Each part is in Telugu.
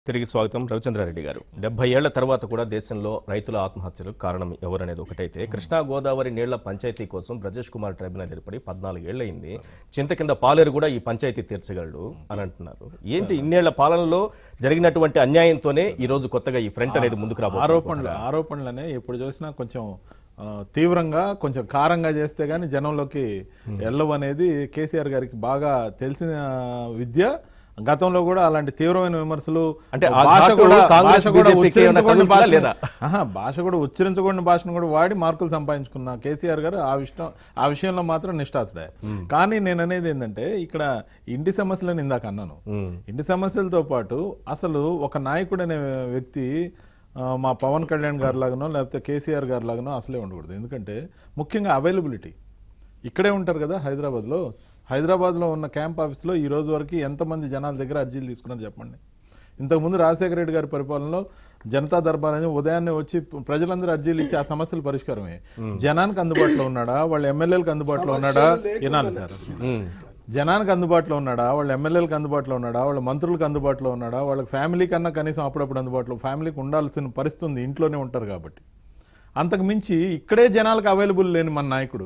తిరిగి స్వాగతం రవిచంద్రారెడ్డి గారు డెబ్బై ఏళ్ల తర్వాత కూడా దేశంలో రైతుల ఆత్మహత్యలకు కారణం ఎవరనేది ఒకటైతే కృష్ణా గోదావరి నీళ్ల పంచాయతీ కోసం బ్రజేష్ కుమార్ ట్రైబ్యునల్ ఏర్పడి పద్నాలుగు ఏళ్లయింది చింత కింద పాలేరు కూడా ఈ పంచాయతీ తీర్చగలడు అని అంటున్నారు ఏంటి ఇన్నేళ్ల పాలనలో జరిగినటువంటి అన్యాయంతోనే ఈ రోజు కొత్తగా ఈ ఫ్రంట్ అనేది ముందుకు రాబోతుంది ఆరోపణలు ఆరోపణలనే ఎప్పుడు చూసినా కొంచెం ఆ, తీవ్రంగా కొంచెం కారంగా చేస్తే గానీ జనంలోకి వెళ్ళవు అనేది కేసీఆర్ గారికి బాగా తెలిసిన విద్య గతంలో కూడా అలాంటి తీవ్రమైన విమర్శలు అంటే ఆ భాష ఘాటు కూడా కాంగ్రెస్ భాష కూడా BJP కి ఏమైనా ఉచ్చరించకూడని తగులుతుందా భాష లేదా? ఆహా, భాష కూడా ఉచ్చరించకూడని భాషను కూడా వాడి మార్కులు సంపాదించుకున్న కేసీఆర్ గారు ఆ విషయం ఆ విషయంలో మాత్రం నిష్ఠాతుడే కానీ నేను అనేది ఏంటంటే ఇక్కడ ఇంటి సమస్యలను ఇందాక అన్నాను ఇంటి సమస్యలతో పాటు అసలు ఒక నాయకుడు అనే వ్యక్తి ఆ, మా పవన్ కళ్యాణ్ గారి లాగానో లేకపోతే కేసీఆర్ గారి లాగానో అసలే ఉండకూడదు ఎందుకంటే ముఖ్యంగా అవైలబిలిటీ ఇక్కడే ఉంటారు కదా హైదరాబాద్లో హైదరాబాద్లో ఉన్న క్యాంప్ ఆఫీస్లో ఈ రోజు వరకు ఎంతమంది జనాల దగ్గర అర్జీలు తీసుకున్నారు చెప్పండి ఇంతకుముందు రాజశేఖర రెడ్డి గారి పరిపాలనలో జనతా దర్బార్ అని ఉదయాన్నే వచ్చి ప్రజలందరూ అర్జీలు ఇచ్చి ఆ సమస్యల పరిష్కారమే జనానికి అందుబాటులో ఉన్నాడా వాళ్ళ ఎమ్మెల్యేలకు అందుబాటులో ఉన్నాడా వినాలి సార్ జనానికి అందుబాటులో ఉన్నాడా వాళ్ళ ఎమ్మెల్యేలకు అందుబాటులో ఉన్నాడా వాళ్ళ మంత్రులకు అందుబాటులో ఉన్నాడా వాళ్ళ ఫ్యామిలీ కన్నా కనీసం అప్పుడప్పుడు అందుబాటులో ఫ్యామిలీకి ఉండాల్సిన పరిస్థితి ఉంది ఇంట్లోనే ఉంటారు కాబట్టి అంతకు మించి ఇక్కడే జనాలకు అవైలబుల్ లేని మన నాయకుడు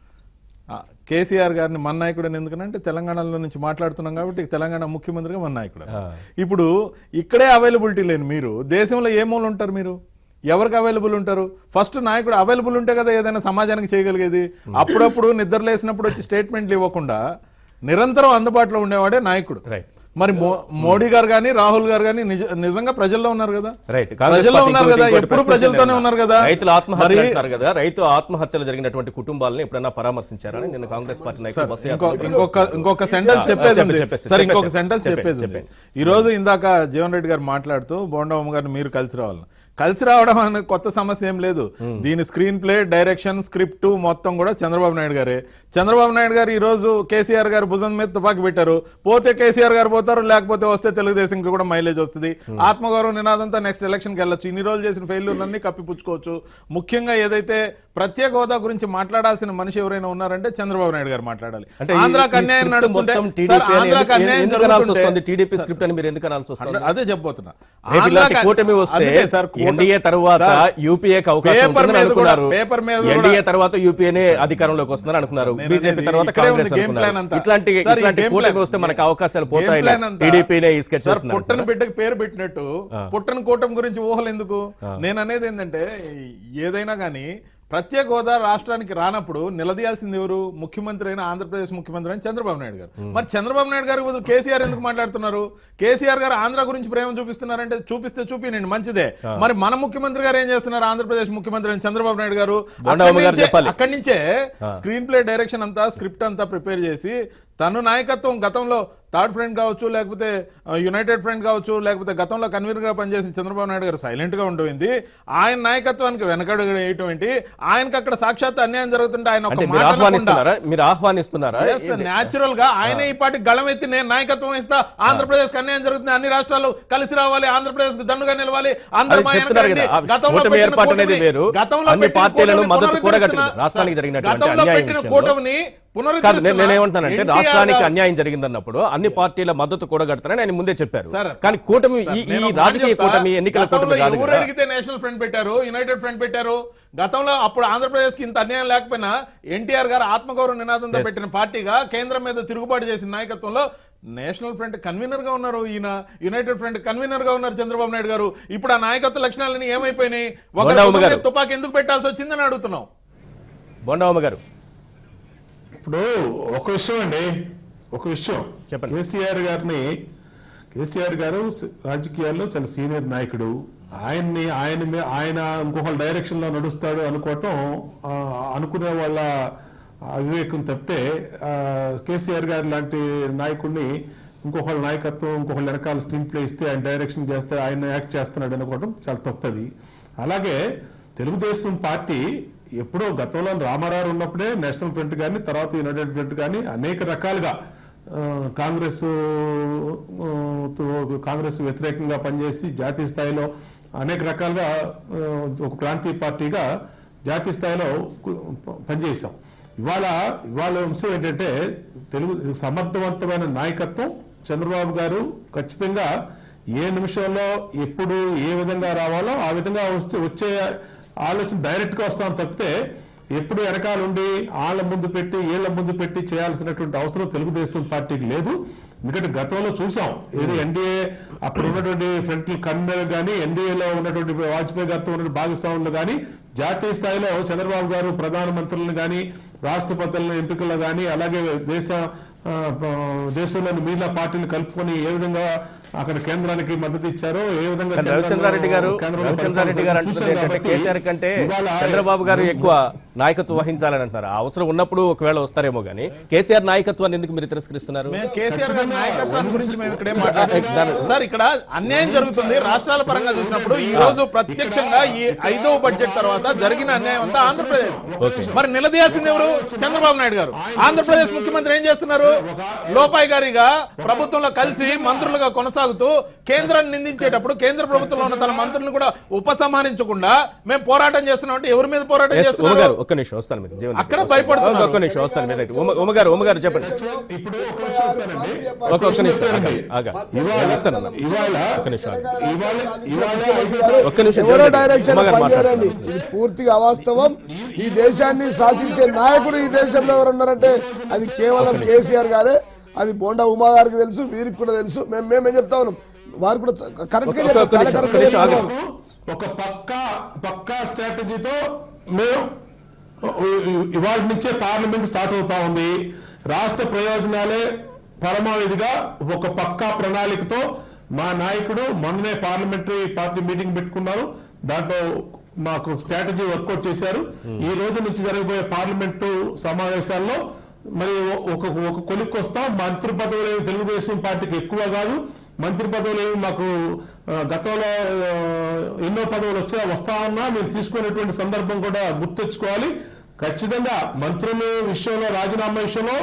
ఆ, కేసీఆర్ గారిని మన నాయకుడు అని ఎందుకంటే తెలంగాణలో నుంచి మాట్లాడుతున్నాం కాబట్టి తెలంగాణ ముఖ్యమంత్రిగా మన నాయకుడు ఇప్పుడు ఇక్కడే అవైలబిలిటీ లేని మీరు దేశంలో ఏ మూల ఉంటారు మీరు ఎవరికి అవైలబుల్ ఉంటారు ఫస్ట్ నాయకుడు అవైలబుల్ ఉంటే కదా ఏదైనా సమాజానికి చేయగలిగేది అప్పుడప్పుడు నిద్రలేసినప్పుడు వచ్చి స్టేట్మెంట్లు ఇవ్వకుండా నిరంతరం అందుబాటులో ఉండేవాడే నాయకుడు రైట్ మరి మో- మోడీ గారు కానీ రాహుల్ గారు కానీ నిజంగా ప్రజల్లో ఉన్నారు కదా రైట్ కాంగ్రెస్ ప్రజల్లో పార్టీ ఉన్నారు ఇంకోటి- కదా ఇంకోటి ఎప్పుడు ప్రశ్నించింది ప్రజలతోనే ఏమన్నా? ఉన్నారు కదా రైతుల ఆత్మహత్యలు మరి అంటున్నారు కదా రైతు ఆత్మహత్యలు జరిగినటువంటి కుటుంబాలను ఎప్పుడైనా పరామర్శించారని నిన్న కాంగ్రెస్ పార్టీ నాయకులు బస్సు ఇంకో యాత్రలో ఇంకొక ఇంకొక సెంటెన్స్ చెప్పేది చెప్పే- ఉంది. చెప్పేసి- సరే ఇంకొక చెప్పేసి- సెంటెన్స్ చెప్పే- చెప్పేది ఉంది. చెప్పే. ఈ రోజు ఇందాక జీవన్ రెడ్డి గారు మాట్లాడుతూ బోండమ్మ గారిని మీరు కలిసి రావాలి కలిసి రావడం అనే కొత్త సమస్య ఏం లేదు దీని స్క్రీన్ ప్లే డైరెక్షన్ స్క్రిప్ట్ మొత్తం కూడా చంద్రబాబు నాయుడు గారే చంద్రబాబు నాయుడు గారు ఈ రోజు కేసీఆర్ గారు భుజం మీద తుపాకి పెట్టారు పోతే కేసీఆర్ గారు పోతారు లేకపోతే వస్తే తెలుగుదేశం కూడా మైలేజ్ వస్తుంది ఆత్మగౌరవ నినాదంతో నెక్స్ట్ ఎలక్షన్కి వెళ్ళొచ్చు ఇన్ని రోజులు చేసిన ఫెయిల్యూర్లన్నీ కప్పిపుచ్చుకోవచ్చు ముఖ్యంగా ఏదైతే ప్రత్యేక హోదా గురించి మాట్లాడాల్సిన మనిషి ఎవరైనా ఉన్నారంటే చంద్రబాబు నాయుడు గారు మాట్లాడాలి అంటే ఈ- ఆంధ్రాకి ఈ అన్యాయం స్క్రిప్ట్ నడుస్తుంటే మొత్తం సార్, TDP అని ఆంధ్రాకి ఎందుకు- అన్యాయం ఎందుకు అనాల్సి జరుగుతుంటే- వస్తుంది టీడీపీ స్క్రిప్ట్ అని మీరు ఎందుకు అనాల్సి వస్తుంది అదే చెప్పబోతున్నా రేపు ఇలాంటి ఆంధ్రాకి- కూటమి వస్తే అందుకే సార్ కూట- ఎన్డీఏ తర్వాత సార్, యూపీఏకి అవకాశం పేపర్ ఉంటుందని మీద కూడా- అనుకున్నారు పేపర్ మీద కూడా- ఎన్డీఏ తర్వాత యూపీఏనే అధికారంలోకి వస్తున్నారు అనుకున్నారు నేను బీజేపీ అనేది తర్వాత ఇక్కడే కాంగ్రెస్ ఉంది game plan అనుకున్నారు అంతా. ఇట్లాంటి సార్, ఈ ఇట్లాంటి game కూటమి plan- వస్తే మనకు అవకాశాలు game పోతాయి plan అంతా- టీడీపీనే ఈ స్కెచ్ సార్, చేస్తున్నారు పుట్టని బిడ్డకి పేరు పెట్టినట్టు పుట్టని కూటమి గురించి ఊహలు ఎందుకు నేను అనేది ఏంటంటే ఏదైనా గానీ ప్రత్యేక హోదా రాష్ట్రానికి రానప్పుడు నిలదీయాల్సింది ఎవరు ముఖ్యమంత్రి అయిన ఆంధ్రప్రదేశ్ ముఖ్యమంత్రి అయిన చంద్రబాబు నాయుడు గారు మరి చంద్రబాబు నాయుడు గారి బదులు కేసీఆర్ ఎందుకు మాట్లాడుతున్నారు కేసీఆర్ గారు ఆంధ్ర గురించి ప్రేమ చూపిస్తున్నారంటే చూపిస్తే చూపినండి మంచిదే మరి మన ముఖ్యమంత్రి గారు ఏం చేస్తున్నారు ఆంధ్రప్రదేశ్ ముఖ్యమంత్రి అయిన చంద్రబాబు నాయుడు గారు బొండమ్మ అక్కడి గారు నుంచే- చెప్పాలి. అక్కడి నుంచే స్క్రీన్ ప్లే డైరెక్షన్ అంతా స్క్రిప్ట్ అంతా ప్రిపేర్ చేసి తను నాయకత్వం గతంలో థర్డ్ ఫ్రంట్ కావచ్చు లేకపోతే యునైటెడ్ ఫ్రంట్ కావచ్చు లేకపోతే గతంలో కన్వీనర్ గా పనిచేసిన చంద్రబాబు నాయుడు గారు సైలెంట్ గా ఉంటుంది ఆయన నాయకత్వానికి వెనకడుగు వేయటం ఏంటి ఆయనకి అక్కడ సాక్షాత్ అన్యాయం జరుగుతుంటే ఆయన అంటే ఒక మీరు మాట ఆహ్వానిస్తున్నారా మీరు ఆహ్వానిస్తున్నారా న్యాచురల్ గా ఆయనే ఈ పార్టీ గళం ఎత్తి నేను నాయకత్వం ఇస్తా ఆంధ్రప్రదేశ్ కి అన్యాయం జరుగుతుంది అన్ని రాష్ట్రాలు కలిసి రావాలి ఆంధ్రప్రదేశ్ కు దండుగా నిలవాలి అందరూ అది మా చెప్తున్నారు వెనక కదా, రండి. ఆ గతంలో కూటమి పెట్టిన ఏర్పాటు అనేది కూటమిని- వేరు. గతంలో అన్ని పెట్టిన పార్టీలను కూటమిని మద్దతు కూడగట్టుకుంది. పునరుద్ధరిస్తున్న- రాష్ట్రానికి జరిగినటువంటి గతంలో అన్యాయం పెట్టిన విషయంలో. కూటమిని కాదు నేను పునరుద్ధరిస్తున్న నేనేమంటున్నానంటే ఎన్టీఆర్ రాష్ట్రానికి గారు- అన్యాయం జరిగిందన్నప్పుడు అన్ని పార్టీల మద్దతు కూడగడతారని ఆయన ముందే చెప్పారు సార్, కానీ కూటమి ఈ ఈ నేను ఒక మాట రాజకీయ చెప్తా. కూటమి ఎన్నికల గతంలో కూటమి కాదు ఎవరు కదా అడిగితే నేషనల్ ఫ్రంట్ పెట్టారు యునైటెడ్ ఫ్రంట్ పెట్టారు గతంలో అప్పుడు ఆంధ్రప్రదేశ్ కి ఇంత అన్యాయం లేకపోయినా ఎన్టీఆర్ గారు ఆత్మగౌరవ నినాదంతో పెట్టిన పార్టీగా కేంద్రం మీద తిరుగుబాటు చేసిన నాయకత్వంలో నేషనల్ ఫ్రంట్ కన్వీనర్ గా ఉన్నారు ఈయన యునైటెడ్ ఫ్రంట్ కన్వీనర్ గా ఉన్నారు చంద్రబాబు నాయుడు గారు ఇప్పుడు ఆ నాయకత్వ లక్షణాలన్నీ ఏమైపోయినాయి ఒకరి బొండామ్మ భుజం గారు. మీద తుపాకీ ఎందుకు పెట్టాల్సి వచ్చిందని అడుగుతున్నాం బొండమ్మ గారు ఇప్పుడు ఒక విషయం అండి ఒక విషయం చెప్పండి. కేసీఆర్ గారిని కేసీఆర్ గారు స- రాజకీయాల్లో చాలా సీనియర్ నాయకుడు ఆయన్ని ఆయన మీ- ఆయన ఇంకొకళ్ళ డైరెక్షన్ లో నడుస్తాడు అనుకోవటం ఆ, అనుకునే వాళ్ళ అవివేకం తప్పితే ఆ, కేసీఆర్ గారు లాంటి నాయకుడిని ఇంకొకళ్ళ నాయకత్వం ఇంకొకళ్ళ వెనకాల స్క్రీన్ ప్లే ఇస్తే ఆయన డైరెక్షన్ చేస్తే ఆయన యాక్ట్ చేస్తున్నాడు అనుకోవడం చాలా తప్పది అలాగే తెలుగుదేశం పార్టీ ఎప్పుడో గతంలో రామారావు ఉన్నప్పుడే నేషనల్ ఫ్రంట్ కానీ తర్వాత యునైటెడ్ ఫ్రంట్ కానీ అనేక రకాలుగా ఆ, కాంగ్రెస్ ఆ, తో- కాంగ్రెస్ వ్యతిరేకంగా పనిచేసి జాతీయ స్థాయిలో అనేక రకాలుగా ఆ, ఒక ప్రాంతీయ పార్టీగా జాతీయ స్థాయిలో కు- పనిచేసాం ఇవాళ ఇవాళ అంశం ఏంటంటే తెలుగు సమర్థవంతమైన నాయకత్వం చంద్రబాబు గారు ఖచ్చితంగా ఏ నిమిషంలో ఎప్పుడు ఏ విధంగా రావాలో ఆ విధంగా వస్తే వచ్చే ఆలోచన డైరెక్ట్ గా వస్తాం తప్పితే ఎప్పుడు వెనకాల ఉండి వాళ్ళ ముందు పెట్టి వీళ్ళ ముందు పెట్టి చేయాల్సినటువంటి అవసరం తెలుగుదేశం పార్టీకి లేదు ఎందుకంటే గతంలో చూసాం ఏదో ఎన్డీఏ అప్పుడు ఉన్నటువంటి ఫ్రంట్ కన్వీనర్ కానీ ఎన్డీఏలో ఉన్నటువంటి వాజ్పేయి గారితో ఉన్న భాగస్వాములు కానీ జాతీయ స్థాయిలో చంద్రబాబు గారు ప్రధానమంత్రులను కానీ రాష్ట్రపతులను ఎంపికల్లో కానీ అలాగే దేశ ఆ, ఆ, దేశంలోని మిగిలిన పార్టీలు కలుపుకొని ఏ విధంగా అక్కడ కేంద్రానికి మద్దతు ఇచ్చారో ఏ విధంగా కానీ రవిచంద్రారెడ్డి గారు కేంద్రంలో రవిచంద్రారెడ్డి గారు అంటున్నది చూశాం ఏంటంటే కాబట్టి కేసీఆర్ కంటే ఇవాళ చంద్రబాబు గారు ఎక్కువ నాయకత్వం వహించాలని అంటున్నారు ఆ అవసరం ఉన్నప్పుడు ఒకవేళ వస్తారేమో కానీ కేసీఆర్ నాయకత్వాన్ని ఎందుకు మీరు తిరస్కరిస్తున్నారు మేము కేసీఆర్ గారి నాయకత్వాన్ని గురించి మేము ఇక్కడ ఏం మాట్లాడలేదు. సార్ ఇక్కడ అన్యాయం జరుగుతుంది రాష్ట్రాల పరంగా చూసినప్పుడు ఈ రోజు ప్రత్యక్షంగా ఈ ఐదవ బడ్జెట్ తర్వాత జరిగిన అన్యాయం అంతా ఆంధ్రప్రదేశ్ మరి నిలదీయాల్సింది ఎవరు చంద్రబాబు నాయుడు గారు ఆంధ్రప్రదేశ్ ముఖ్యమంత్రి ఏం చేస్తున్నారు లోపాయి గారిగా ప్రభుత్వంలో కలిసి మంత్రులుగా కొనసాగుతూ కేంద్రాన్ని నిందించేటప్పుడు కేంద్ర ప్రభుత్వంలో ఉన్న తన మంత్రులను కూడా ఉపసంహరించకుండా మేము పోరాటం చేస్తున్నాం అంటే ఎవరి మీద పోరాటం ఎస్, ఉమ చేస్తున్నారు గారు ఒక్క నిమిషం వస్తాను మీకు జీవన్ అక్కడ భయపడుతున్నారు. ఒక్క నిమిషం వస్తాను మీరు రైట్. ఉమ- ఉమ గారు ఉమ గారు చెప్పండి ఇప్పుడు ఒక విషయం చెప్తానండి ఒక ఒక్క నిమిషం ఆగండి, ఆగండి. నేను ఇస్తాను అన్న. ఇవాళ ఒక్క నిమిషం ఆగండి. ఇవాళ ఇవాళ ఐదు ఒక్క నిమిషం ఎవరో జీవన్ డైరెక్షన్ ఉమ గారు పనిచేయరండి మాట్లాడుతున్నారు. ఇది పూర్తిగా అవాస్తవం ఈ దేశాన్ని శాసించే నాయకుడు ఈ దేశంలో ఎవరు ఉన్నారంటే అది కేవలం కేసీఆర్ గారే అది బోండా ఉమా గారికి తెలుసు వీరికి కూడా తెలుసు మేము మేమేం చెప్తా ఉన్నాం వారు కూడా కరెక్ట్ గా ఒక్క- చెప్పారు ఒక్క చాలా నిమిషం, కరెక్ట్ ఒక్క నిమిషం గా ఆగండి. చెప్పారు. ఒక పక్కా పక్కా స్ట్రాటజీతో మేము ఇవాళ నుంచే పార్లమెంట్ స్టార్ట్ అవుతా ఉంది రాష్ట్ర ప్రయోజనాలే పరమావధిగా ఒక పక్కా ప్రణాళికతో మా నాయకుడు మొన్ననే పార్లమెంటరీ పార్టీ మీటింగ్ పెట్టుకున్నారు దాంట్లో మాకు స్ట్రాటజీ వర్కౌట్ చేశారు ఈ రోజు నుంచి జరగబోయే పార్లమెంటు సమావేశాల్లో మరి ఒక ఒక కొలిక్కి వస్తాం మంత్రి పదవులు ఏమి తెలుగుదేశం పార్టీకి ఎక్కువ కాదు మంత్రి పదవులు ఏమి మాకు ఆ, గతంలో ఆ, ఎన్నో పదవులు వచ్చా వస్తా ఉన్నా మేము తీసుకునేటువంటి సందర్భం కూడా గుర్తెచ్చుకోవాలి ఖచ్చితంగా మంత్రుల విషయంలో రాజీనామా విషయంలో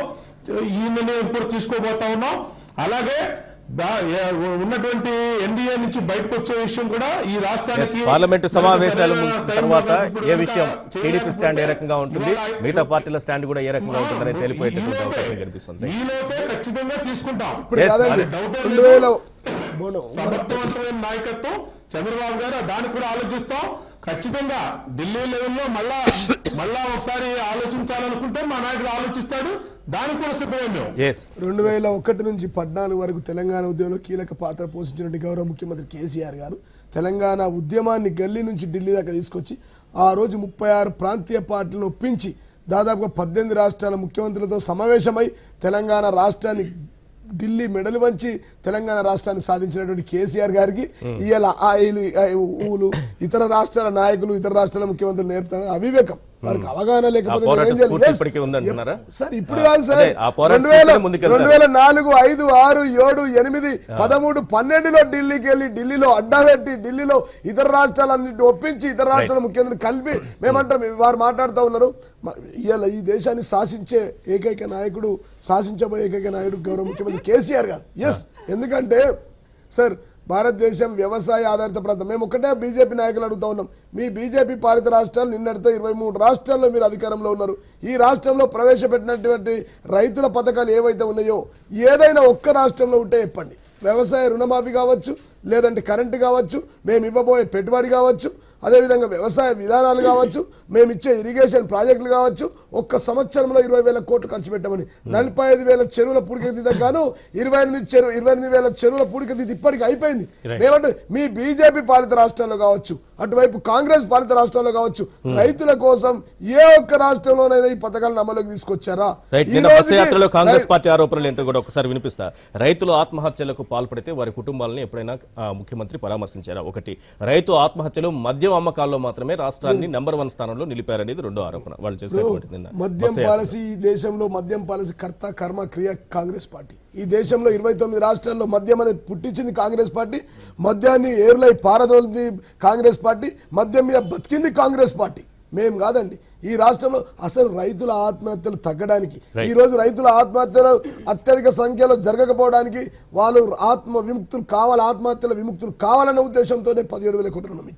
ఈ నిర్ణయం కూడా తీసుకోబోతా ఉన్నాం అలాగే బా- ఏ- ఉన్నటువంటి ఎన్డీఏ నుంచి బయటకు వచ్చే విషయం కూడా ఈ ఎస్, రాష్ట్రానికి పార్లమెంటు సమావేశాలు సరైన ముగిసిన టైంలో తర్వాత ఇప్పుడు ఏ కనుక విషయం టీడీపీ స్టాండ్ ఏ చేయలేకపోతే రకంగా ఉంటుంది ఇవాళ- మిగతా పార్టీల స్టాండ్ కూడా ఏ రకంగా ఉంటుందని తెలిపోయేటటువంటి అవకాశం కనిపిస్తుంది ఈ లోపే ఖచ్చితంగా తీసుకుంటాం ఇప్పుడు Yes, కాదండి అదే. డౌటే రెండు లేదు. వేల బోనం. సమర్థవంతమైన నాయకత్వం చంద్రబాబు గారు దాన్ని కూడా ఆలోచిస్తాం ఖచ్చితంగా ఢిల్లీ లెవెల్లో మళ్ళా మళ్ళా ఒకసారి ఆలోచించాలనుకుంటే మా నాయకుడు ఆలోచిస్తాడు దానికి కూడా సిద్ధమే మేము ఎస్ రెండు వేల ఒకటి నుంచి పద్నాలుగు వరకు తెలంగాణ ఉద్యమంలో కీలక పాత్ర పోషించినటువంటి గౌరవ ముఖ్యమంత్రి కేసీఆర్ గారు తెలంగాణ ఉద్యమాన్ని గల్లీ నుంచి ఢిల్లీ దాకా తీసుకొచ్చి ఆ రోజు ముప్పై ఆరు ప్రాంతీయ పార్టీలను ఒప్పించి దాదాపుగా పద్దెనిమిది రాష్ట్రాల ముఖ్యమంత్రులతో సమావేశమై తెలంగాణ రాష్ట్రాన్ని ఢిల్లీ మెడలు వంచి తెలంగాణ రాష్ట్రాన్ని సాధించినటువంటి కేసీఆర్ గారికి ఇవాళ ఆయిలు ఊలు ఇతర రాష్ట్రాల నాయకులు ఇతర రాష్ట్రాల ముఖ్యమంత్రులు నేర్పుతారు అవివేకం వారికి అవగాహన లేకపోతే ఆ పోరాట నేనేం చేయాలి? స్ఫూర్తి Yes. ఇప్పటికీ ఉందంటున్నారా? సార్ ఇప్పుడు ఆ, కాదు సార్ అదే, ఆ పోరాట రెండు వేల స్ఫూర్తితో ముందుకెళ్తారు. రెండు వేల నాలుగు ఐదు ఆరు ఏడు ఎనిమిది పదమూడు పన్నెండులో ఢిల్లీకి వెళ్ళి ఢిల్లీలో అడ్డా పెట్టి ఢిల్లీలో ఇతర రాష్ట్రాలన్నింటిని ఒప్పించి ఇతర రాష్ట్రాల ముఖ్యమంత్రి కలిపి మేమంటాం వారు మాట్లాడుతూ ఉన్నారు మ- ఇవాళ ఈ దేశాన్ని శాసించే ఏకైక నాయకుడు శాసించబోయే ఏకైక నాయకుడు గౌరవ ముఖ్యమంత్రి కేసీఆర్ గారు ఎస్ ఎందుకంటే సార్ భారతదేశం వ్యవసాయ ఆధారిత ప్రాంతం మేము ఒకటే బీజేపీ నాయకులు అడుగుతా ఉన్నాం మీ బీజేపీ పాలిత రాష్ట్రాలు నిన్నటితో ఇరవై మూడు రాష్ట్రాల్లో మీరు అధికారంలో ఉన్నారు ఈ రాష్ట్రంలో ప్రవేశపెట్టినటువంటి రైతుల పథకాలు ఏవైతే ఉన్నాయో ఏదైనా ఒక్క రాష్ట్రంలో ఉంటే చెప్పండి వ్యవసాయ రుణమాఫీ కావచ్చు లేదంటే కరెంటు కావచ్చు మేము ఇవ్వబోయే పెట్టుబడి కావచ్చు అదేవిధంగా వ్యవసాయ విధానాలు కావచ్చు మేము ఇచ్చే ఇరిగేషన్ ప్రాజెక్టులు కావచ్చు ఒక్క సంవత్సరంలో ఇరవై వేల కోట్లు ఖర్చు పెట్టామని నలభై ఐదు వేల చెరువుల పూడికతీత గాను ఇరవై ఎనిమిది చెరువు ఇరవై ఎనిమిది వేల చెరువుల పూడికతీత ఇప్పటికి అయిపోయింది మేమంటే మీ బీజేపీ పాలిత రాష్ట్రాల్లో కావచ్చు అటువైపు కాంగ్రెస్ పాలిత రాష్ట్రాల్లో కావచ్చు రైతుల కోసం ఏ ఒక్క రాష్ట్రంలోనైనా ఈ పథకాలను అమలుకి తీసుకొచ్చారా రైట్ ఈ నిన్న రోజుకి బస్సు యాత్రలో కాంగ్రెస్ రై- పార్టీ ఆరోపణలు ఏంటో కూడా ఒకసారి వినిపిస్తా రైతులు ఆత్మహత్యలకు పాల్పడితే వారి కుటుంబాలని ఎప్పుడైనా ఆ, ముఖ్యమంత్రి పరామర్శించారా ఒకటి రైతు ఆత్మహత్యలు మద్యం అమ్మకాల్లో మాత్రమే రాష్ట్రాన్ని నెంబర్ వన్ స్థానంలో నిలిపారనేది రెండో ఆరోపణ వాళ్ళు చేసినటువంటి నిన్న మద్యం బస్సు యాత్ర. పాలసీ ఈ దేశంలో మద్యం పాలసీ కర్త కర్మ క్రియ కాంగ్రెస్ పార్టీ ఈ దేశంలో ఇరవై తొమ్మిది రాష్ట్రాల్లో మద్యం అనేది పుట్టించింది కాంగ్రెస్ పార్టీ మద్యాన్ని ఏర్లై పారదోలింది కాంగ్రెస్ పార్టీ మద్యం మీద బతికింది కాంగ్రెస్ పార్టీ మేం కాదండి ఈ రాష్ట్రంలో అసలు రైతుల ఆత్మహత్యలు తగ్గడానికి Right. ఈ రోజు రైతుల ఆత్మహత్యలు అత్యధిక సంఖ్యలో జరగకపోవడానికి వాళ్ళు ఆత్మ విముక్తులు కావాలి ఆత్మహత్యల విముక్తులు కావాలన్న ఉద్దేశంతోనే పదిహేడు వేల కోట్ల రుణం ఇచ్చాం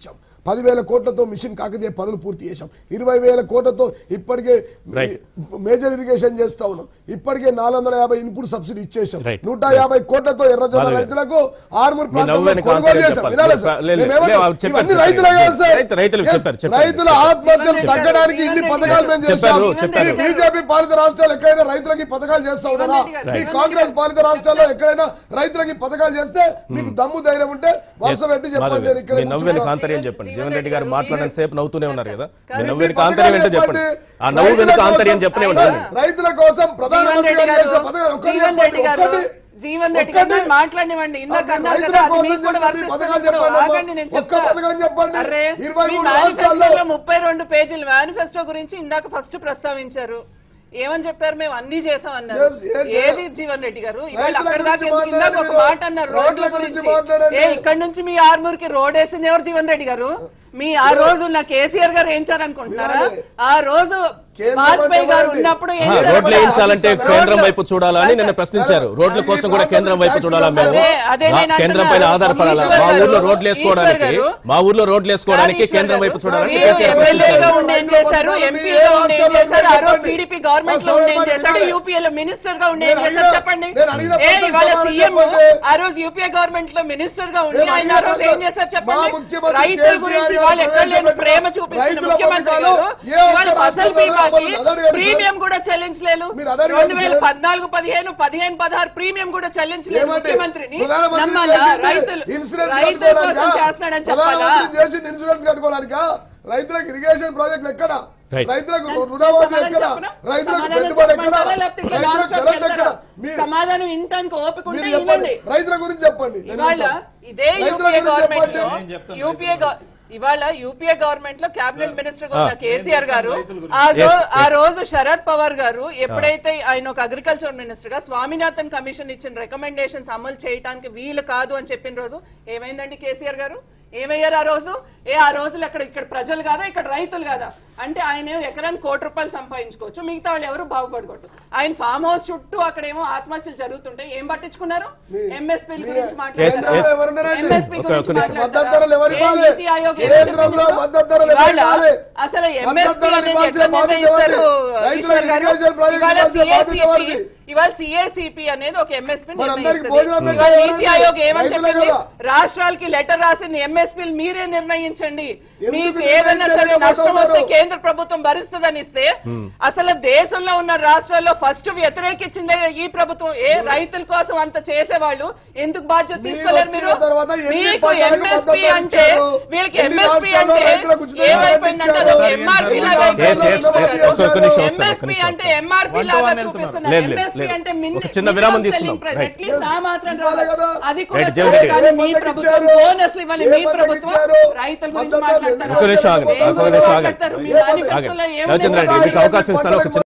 పదివేల కోట్లతో మిషన్ కాకతీయ పనులు పూర్తి చేశాం ఇరవై వేల కోట్లతో ఇప్పటికే Right. మేజర్ ఇరిగేషన్ చేస్తా ఉన్నాం ఇప్పటికే నాలుగు వందల యాభై ఇన్పుట్ సబ్సిడీ ఇచ్చేసాం Right. నూట యాభై కోట్లతో ఎర్రజొన్న వాళ్ళు- రైతులకు ఆర్మూర్ మీ ప్రాంతంలో నవ్వుని కొనుగోలు కాంతారావు చేశాం చెప్పాలి. వినాలి లేదు, సార్. లేదు, మేమేమంటాం? లేదు, వాళ్ళు చెప్పారు, ఇవన్నీ చెప్పారు. రైతులే కదా సార్ రైతు- రైతులకు Yes, చెప్పారు, చెప్పారు. రైతుల ఆత్మహత్యలు చెప్పారు. తగ్గడానికి ఇన్ని జీవన్ పథకాలు మేము రెడ్డి గారు చేశాం చెప్పారు, చెప్పారు. బీజేపీ పాలిత రాష్ట్రాలు ఎక్కడైనా రైతులకి పథకాలు చేస్తా ఉన్నారా జీవన్ రెడ్డి గారు, మీ జీవన్ కాంగ్రెస్ రెడ్డి పాలిత రాష్ట్రాల్లో ఎక్కడైనా రైతులకి పథకాలు చేస్తే మీకు దమ్ము ధైర్యం ఉంటే వరుస పెట్టి చెప్పండి నేను ఇక్కడ మీ నవ్వేని కూర్చున్నా. కాంతర్యం చెప్పండి జీవన్ జీవన్ రెడ్డి గారు రెడ్డి మాట్లాడిన సేపు నవ్వుతూనే ఉన్నారు కదా మీ కాదు. నవ్వేని మీ కాంతర్యం ఏంటో పథకాలు చెప్పండి చెప్పండి. ఆ నవ్వు వెనుక రైతుల కాంతర్యం కోసం- చెప్పనే సార్, ఉండండి రైతుల కోసం జీవన్ ప్రధానమంత్రి రెడ్డి గారు గారు చేసిన పథకం ఒక్కటి జీవన్ రెడ్డి చెప్పండి, గారు ఒక్కటి. జీవన్ రెడ్డి గారు ఒక్కటి. మాట్లాడివ్వండి ఇందాక అక్కడ అన్నారు రైతుల కదా, అది కోసం మీకు కూడా చేసిన మీ వర్తిస్తుంది పథకాలు ఇప్పుడు. చెప్పండి అమ్మా. ఆగండి, నేను ఒక్క చెప్తా. పథకం చెప్పండి. అరే, ఇరవై మీ మూడు మేనిఫెస్టోలో రాష్ట్రాల్లో ముప్పై రెండు పేజీల మేనిఫెస్టో గురించి ఇందాక ఫస్ట్ ప్రస్తావించారు ఏమని చెప్పారు మేము అన్ని చేసాం అన్నారు Yes, ఏం చేయాలి? ఏది జీవన్ రెడ్డి గారు ఇవాళ రైతుల అక్కడ దాకా గురించి ఎందుకు ఇందాక ఒక మాట్లాడండి మాట అన్నారు మీరు. రోడ్ల రోడ్ల గురించి గురించి మాట్లాడండి. ఏ ఇక్కడ నుంచి మీ ఆర్మూర్ కి రోడ్ వేసింది ఎవరు జీవన్ రెడ్డి గారు మీ ఆ రోజు నా కేసీఆర్ గారు ఏం చేయాలనుకుంటున్నారా వినాలి. ఆ రోజు కేంద్రం వాజ్పేయి గారు అంటే ఉన్నప్పుడు ఏం ఆహా, చేశారు? రోడ్లు వేయించాలంటే రోడ్లు- కేంద్రం వైపు చూడాలని నిన్న ప్రశ్నించారు రోడ్ల ఈ కోసం కూడా ప్రాంతం కేంద్రం వైపు ట్యాక్సులు చూడాలా మేము అదే- అదే మా- నేను కేంద్రం పైన అంటున్నా. ఆధారపడాలా ఈశ్వర్ మా గారు, ఊర్లో రోడ్లు వేసుకోవడానికి ఈశ్వర్ గారు, మా ఊర్లో రోడ్లు వేసుకోవడానికి ఈశ్వర్ కేంద్రం గారు, వైపు చూడాలని మీరు కేసీఆర్ ఎమ్మెల్యేగా ప్రశ్నించారు ఉండి ఏం చేశారు ఎంపీగా ఉండి ఏం చేశారు ఆ రోజు టీడీపీ గవర్నమెంట్ లో ఉండి ఏం చేశాడు యూపీఏ లో మినిస్టర్ గా ఉండి ఏం నేను చేశారు అడిగిన- చెప్పండి నేను అడిగిన ఏ ప్రశ్నకు ఇవాళ సమాధానం సీఎం చెప్పండి. ఆ రోజు యూపీఏ గవర్నమెంట్ లో మినిస్టర్ గా ఉండి నేను ఆయన ఆ రోజు అడిగిన ఏం చేశారు మా చెప్పండి ముఖ్యమంత్రి రైతుల కేసీఆర్ గురించి గారు వాళ్ళు ఎక్కడ లేని ప్రవేశపెట్టిన ప్రేమ చూపిస్తున్న రైతుల ముఖ్యమంత్రి పథకాలు గారు ఏ ఒక్క ఇవాళ ఫసల్ రాష్ట్రంలో బీమాకి అమలు అడగండి సార్. ప్రీమియం కూడా చెల్లించలేదు మీరు అడగండి రెండు వేల సార్. పద్నాలుగు పదిహేను పదిహేను పదహారు ప్రీమియం కూడా చెల్లించలేదు ఏమండి? ముఖ్యమంత్రిని ప్రధానమంత్రి నమ్మాలా చేసింది రైతులు ఇన్సూరెన్స్ రైతుల కోసం కట్టుకోవడానికా? చేస్తున్నాడని చెప్పాలా ప్రధానమంత్రి చేసింది ఇన్సూరెన్స్ కట్టుకోవడానికా రైతులకు ఇరిగేషన్ ప్రాజెక్టులు ఎక్కడ Right. రైతులకు రుణమాఫీ ఎక్కడ రైతులకు పెట్టుబడి ఎక్కడ రైతులకు కరెంట్ ఎక్కడ మీరు సమాధానం వినటానికి ఓపిక ఉంటే మీరు చెప్పండి వినండి రైతుల గురించి చెప్పండి నేను ఇవాళ వింటాను. ఇదే రైతుల యూపీఏ గురించి గవర్నమెంట్ లో చెప్పండి. యూపీఏ గవ- ఇవాళ యూపీఏ గవర్నమెంట్ లో కేబినెట్ మినిస్టర్ గా ఉన్న కేసీఆర్ గారు ఆ Yes, రో- ఆ yes. రోజు శరద్ పవార్ గారు ఎప్పుడైతే ఆయన ఒక అగ్రికల్చర్ మినిస్టర్ గా స్వామినాథన్ కమిషన్ ఇచ్చిన రికమెండేషన్స్ అమలు చేయడానికి వీలు కాదు అని చెప్పిన రోజు ఏమైందండి కేసీఆర్ గారు ఏమయ్యారు ఆ రోజు ఏ ఆ రోజులు అక్కడ ఇక్కడ ప్రజలు కాదా ఇక్కడ రైతులు కాదా అంటే ఆయన ఏమో ఎకరానికి కోటి రూపాయలు సంపాదించుకోవచ్చు మిగతా వాళ్ళు ఎవరు బాగుపడకూడదు ఆయన ఫామ్ హౌస్ చుట్టూ అక్కడేమో ఆత్మహత్యలు జరుగుతుంటే ఏం పట్టించుకున్నారు ఎంఎస్పీ గురించి Yes, మాట్లాడారు yes. ఎవరున్నారండి? ఎంఎస్పీ ఒక- గురించి ఒక నిమిషం. మాట్లాడతారా? మద్దతు ధరలు ఎవరు ఏ ఇవ్వాలి? నీతి ఆయోగ్ ఏం కేంద్రంలో చెప్పిందో? మద్దతు ధరలు ఎవరు ఇవాళ ఇవ్వాలి? అసలు మద్దతు ఎంఎస్పీ ధరలు అనేది ఇవ్వాల్సిన ఎట్లా బాధ్యత నిర్ణయిస్తారు ఎవరిది? రైతులకు ఈశ్వర్ గారు ఇరిగేషన్ ప్రాజెక్ట్ ఇవాళ ఇవ్వాల్సిన బాధ్యత సిఏసిపి ఎవరిది? ఇవాళ సిఏసిపి అనేది ఒక ఎంఎస్పీ మరి అందరికి భోజనం ఇవాళ పెట్టాలి నీతి ఎవరండి? ఆయోగ్ ఏమని రైతులే చెప్పింది కదా. రాష్ట్రాలకి లెటర్ రాసింది ఎంఎస్పీ మీరే నిర్ణయించండి ఎందుకు మీకు ఏదైనా సరే నిర్ణయించలేకపోతున్నారు? నష్టం వస్తే కేంద్ర ప్రభుత్వం భరిస్తుందని ఇస్తే అసలు దేశంలో ఉన్న రాష్ట్రాల్లో ఫస్ట్ వ్యతిరేకించిందే ఈ ప్రభుత్వం ఏ రైతుల కోసం అంత చేసేవాళ్ళు ఎందుకు బాధ్యత మీరు తీసుకోలేరు మీరు వచ్చిన తర్వాత ఎన్ని మీకు పంటలకు ఎంఎస్పీ మద్దతు అంటే ఇచ్చారు? వీళ్ళకి ఎన్ని ఎంఎస్పీ రాష్ట్రాల్లో అంటే రైతులకు ఉచితంగా ఏమైపోయిందంటే ఇచ్చారు? అదొక ఎంఆర్పీ లాగా Yes, yes, yes. ఒక- ఒక నిమిషం వస్తాను, ఒక ఎంఎస్పీ నిమిషం అంటే వస్తాను. ఎంఆర్పీ One to లాగా one వెళ్తున్నారు. చూపిస్తున్నారు లేదు, లేదు, ఎంఎస్పీ లేదు. అంటే మిన్- ఒక చిన్న విరామం minimum తీసుకుందాం. selling price. Right. At least ఆ మాత్రం ఇవ్వాలి రావాలి. కదా. అది కూడా Right, జగన్ రెడ్డి కానీ గారు. మీ ఏ ప్రభుత్వం పంటకి బోనస్ ఇవ్వాలి ఇచ్చారు? మీ ఏ ప్రభుత్వం పంటకి ఇచ్చారు? రైతుల గురించి మద్దతు మాట్లాడతారు ఒక నిమిషం ఆగండి, దేని ఒక గురించి నిమిషం ఆగండి. మాట్లాడతారు? మీ ఏ పంటకి? మేనిఫెస్టోలో ఏమున్నాయి రవిచంద్ర రెడ్డి మీకు చెప్పండి. అవకాశం ఇస్తాను ఒక చిన్న